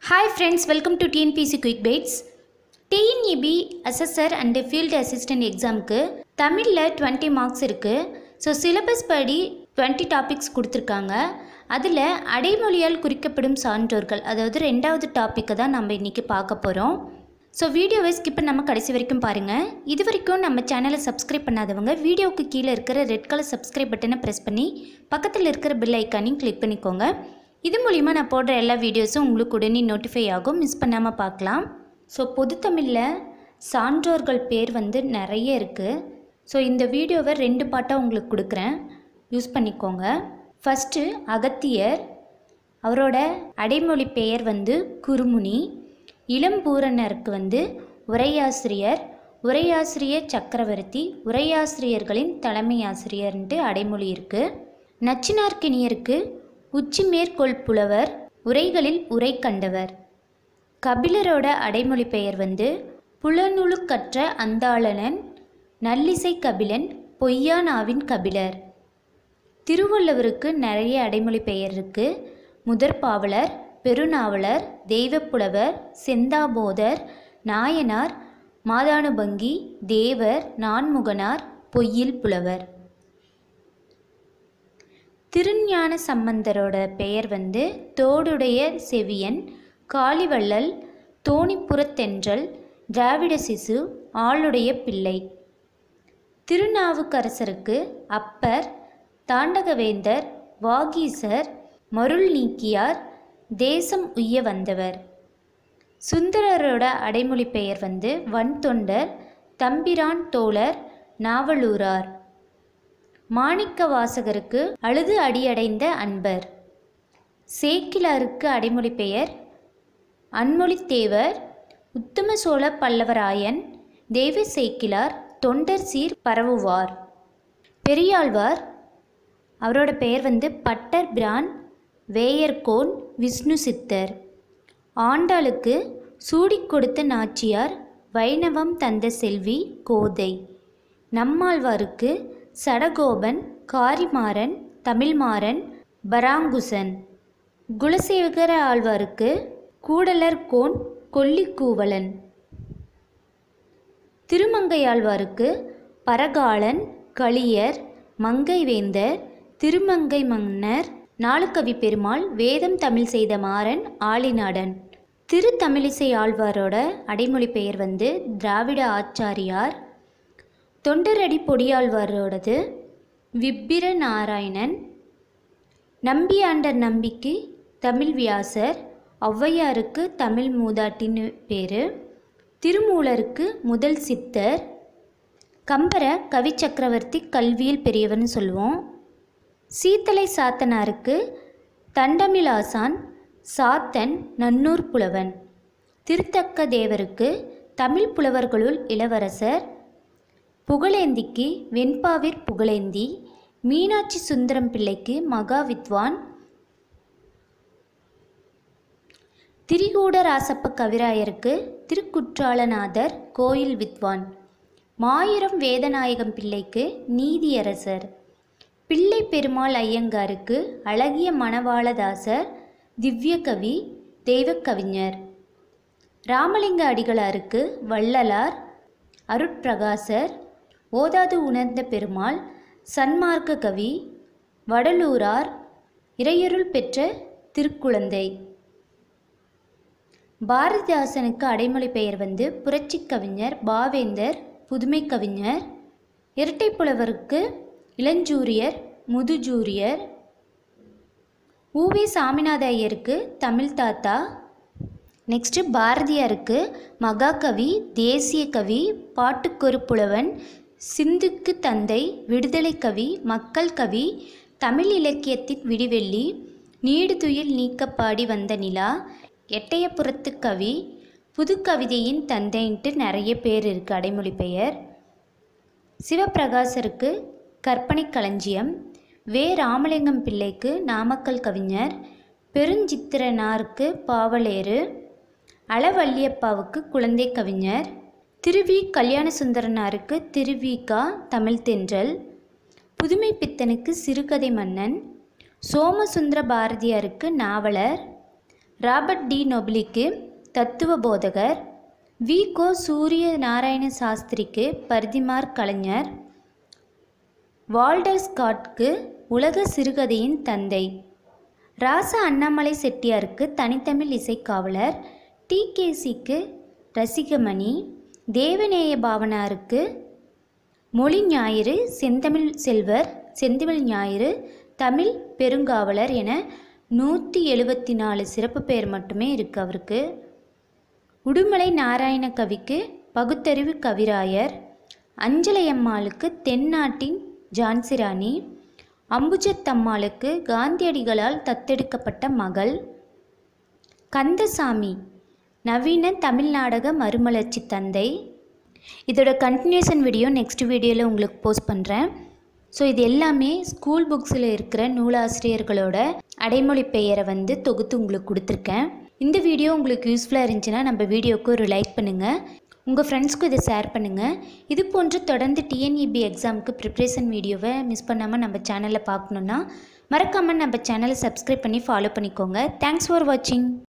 hi friends welcome to TNPC quick bites TNEB assessor and field assistant எக்ஸாமுக்கு தமிழில் twenty marks இருக்குது so syllabus படி twenty topics கொடுத்துருக்காங்க அதில் அடைமொழியால் குறிக்கப்படும் சான்றோர்கள் அதாவது ரெண்டாவது டாப்பிக்கை தான் நம்ம இன்றைக்கி பார்க்க போகிறோம் ஸோ வீடியோவை ஸ்கிப் பண்ணாமல் கடைசி வரைக்கும் பாருங்கள் இது வரைக்கும் நம்ம சேனலை சப்ஸ்கிரைப் பண்ணாதவங்க வீடியோவுக்கு கீழே இருக்கிற ரெட் கலர் சப்ஸ்கிரைப் பட்டனை ப்ரெஸ் பண்ணி பக்கத்தில் இருக்கிற பெல் ஐக்கானையும் கிளிக் பண்ணிக்கோங்க இது மூலிமா நான் போடுற எல்லா வீடியோஸும் உங்களுக்கு உடனே நோட்டிஃபை ஆகும் மிஸ் பண்ணாமல் பார்க்கலாம் ஸோ பொதுத்தமிழில் சான்றோர்கள் பேர் வந்து நிறைய இருக்குது ஸோ இந்த வீடியோவை ரெண்டு பாட்டாக உங்களுக்கு கொடுக்குறேன் யூஸ் பண்ணிக்கோங்க ஃபஸ்ட்டு அகத்தியர் அவரோட அடைமொழி பெயர் வந்து குருமுனி இளம்பூரணருக்கு வந்து உரையாசிரியர் உரையாசிரியர் சக்கரவர்த்தி உரையாசிரியர்களின் தலைமை ஆசிரியர்ன்ட்டு அடைமொழி இருக்குது நச்சினார்க்கினியருக்கு உச்சி மேற்கொள் புலவர் உரைகளில் உரை கண்டவர் கபிலரோட அடைமொழி பெயர் வந்து புலனுழுக்கற்ற அந்தாளனன் நல்லிசை கபிலன் பொய்யானாவின் கபிலர் திருவள்ளுவருக்கு நிறைய அடைமொழி பெயர் இருக்குது முதற்பாவலர் பெருநாவலர் தெய்வப்புலவர் செந்தாபோதர் நாயனார் மாதானுபங்கி தேவர் நான்முகனார் பொய்யில் புலவர் திருஞான சம்பந்தரோட பெயர் வந்து தோடுடைய செவியன் காளிவள்ளல் தோணிப்புறத்தென்றல் திராவிட சிசு ஆளுடைய பிள்ளை திருநாவுக்கரசருக்கு அப்பர் தாண்டகவேந்தர் வாகீசர் மருள் நீக்கியார் தேசம் உய்ய வந்தவர் சுந்தரரோட அடைமொழி பெயர் வந்து வன்தொண்டர் தம்பிரான் தோழர் நாவலூரார் மாணிக்க வாசகருக்கு அழுது அடியடைந்த அன்பர் சேக்கிலாருக்கு அடைமொழி பெயர் அன்மொழித்தேவர் உத்தம சோழ பல்லவராயன் தெய்வ சேக்கிலார் தொண்டர் சீர் பரவுவார் பெரியாழ்வார் அவரோட பெயர் வந்து பட்டர் பிரான் வேயர்கோன் விஷ்ணு சித்தர் ஆண்டாளுக்கு சூடிக் கொடுத்த நாச்சியார் வைணவம் தந்த செல்வி கோதை நம்மாழ்வாருக்கு சடகோபன் காரிமாறன் தமிழ்மாறன் பராங்குசன் குலசேகர ஆழ்வாருக்கு கூடலர் கோன் கொல்லிக்கூவலன் திருமங்கையாழ்வாருக்கு பரகாலன் களியர் மங்கைவேந்தர் திருமங்கை மன்னர் நாலுக்கவி பெருமாள் வேதம் தமிழ் செய்த மாறன் ஆளிநாடன் திரு தமிழிசை ஆழ்வாரோட அடைமொழி பெயர் வந்து திராவிட ஆச்சாரியார் தொண்டரடி பொடியாழ்வாரோடது விப்பிர நாராயணன் நம்பியாண்டர் நம்பிக்கு தமிழ் வியாசர் ஔவையாருக்கு தமிழ் மூதாட்டின்னு பேர் திருமூலருக்கு முதல் சித்தர் கம்பரை கவி சக்கரவர்த்தி கல்வியில் பெரியவர்னு சொல்லுவோம் சீத்தலை சாத்தனாருக்கு தண்டமிலாசான் சாத்தன் நன்னூர் புலவன் திருத்தக்க தேவருக்கு தமிழ் புலவர்களுள் இளவரசர் புகழேந்திக்கு வெண்பாவிற் புகழேந்தி மீனாட்சி சுந்தரம் பிள்ளைக்கு மகா வித்வான் திரிகூட ராசப்ப கவிராயருக்கு திருக்குற்றாலநாதர் கோயில் வித்வான் மாயிரம் வேதநாயகம் பிள்ளைக்கு நீதியரசர் பிள்ளை பெருமாள் ஐயங்காருக்கு அழகிய மணவாளதாசர் திவ்யகவி தெய்வக்கவிஞர் ராமலிங்க அடிகளாருக்கு வள்ளலார் அருட்பிரகாசர் ஓதாது உணர்ந்த பெருமாள் சன்மார்க்க கவி வடலூரார் இறையருள் பெற்ற திருக்குழந்தை பாரதிதாசனுக்கு அடைமொழி பெயர் வந்து புரட்சி கவிஞர் பாவேந்தர் புதுமை கவிஞர் இரட்டை புலவருக்கு இளஞ்சூரியர் முதுஜூரியர் ஊவே சாமிநாத ஐயருக்கு தமிழ் தாத்தா நெக்ஸ்ட்டு பாரதியாருக்கு மகாகவி தேசிய கவி பாட்டுக்கொரு புலவன் சிந்துக்கு தந்தை விடுதலை கவி மக்கள் கவி தமிழ் இலக்கியத்தின் விடிவெள்ளி நீடுதுயில் நீக்கப்பாடி வந்த நிலா எட்டயபுரத்து கவி புது கவிதையின் தந்தைன்ட்டு நிறைய பேர் இருக்குது அடைமொழி பெயர் சிவபிரகாசருக்கு கற்பனை களஞ்சியம் வே ராமலிங்கம் பிள்ளைக்கு நாமக்கல் கவிஞர் பெருஞ்சித்திரனாருக்கு பாவலேறு அளவல்லியப்பாவுக்கு குழந்தை கவிஞர் திருவி கல்யாண சுந்தரனாருக்கு திருவிகா தமிழ் தென்றல் புதுமை பித்தனுக்கு சிறுகதை மன்னன் சோமசுந்தர பாரதியாருக்கு நாவலர் ராபர்ட் டி நொபிலிக்கு தத்துவ போதகர் வி கோ சூரிய நாராயண சாஸ்திரிக்கு பரிதிமார் கலைஞர் வால்டர் ஸ்காட்க்கு உலக சிறுகதையின் தந்தை ராசா அண்ணாமலை செட்டியாருக்கு தனித்தமிழ் இசைக்காவலர் டி கேசிக்கு ரசிகமணி தேவநேய பாவனாருக்கு மொழி ஞாயிறு செந்தமிழ் செல்வர் செந்தமிழ் ஞாயிறு தமிழ் பெருங்காவலர் என நூற்றி எழுபத்தி நாலு சிறப்பு பெயர் மட்டுமே இருக்குது அவருக்கு உடுமலை நாராயண கவிக்கு பகுத்தறிவு கவிராயர் அஞ்சலையம்மாளுக்கு தென்னாட்டின் ஜான்சிராணி அம்புஜத்தம்மாளுக்கு காந்தியடிகளால் தத்தெடுக்கப்பட்ட மகள் கந்தசாமி நவீன தமிழ் நாடக மறுமலர்ச்சி தந்தை இதோட கண்டினியூஷன் வீடியோ நெக்ஸ்ட் வீடியோவில் உங்களுக்கு போஸ்ட் பண்ணுறேன் ஸோ இது எல்லாமே ஸ்கூல் புக்ஸில் இருக்கிற நூலாசிரியர்களோட அடைமொழி பெயரை வந்து தொகுத்து உங்களுக்கு கொடுத்துருக்கேன் இந்த வீடியோ உங்களுக்கு யூஸ்ஃபுல்லாக இருந்துச்சுன்னா நம்ம வீடியோவுக்கு ஒரு லைக் பண்ணுங்கள் உங்கள் ஃப்ரெண்ட்ஸ்க்கும் இதை ஷேர் பண்ணுங்கள் இது போன்று தொடர்ந்து டிஎன்இபி எக்ஸாமுக்கு ப்ரிப்ரேஷன் வீடியோவை மிஸ் பண்ணாமல் நம்ம சேனலில் பார்க்கணுன்னா மறக்காமல் நம்ம சேனலை சப்ஸ்கிரைப் பண்ணி ஃபாலோ பண்ணிக்கோங்க தேங்க்ஸ் ஃபார் வாட்சிங்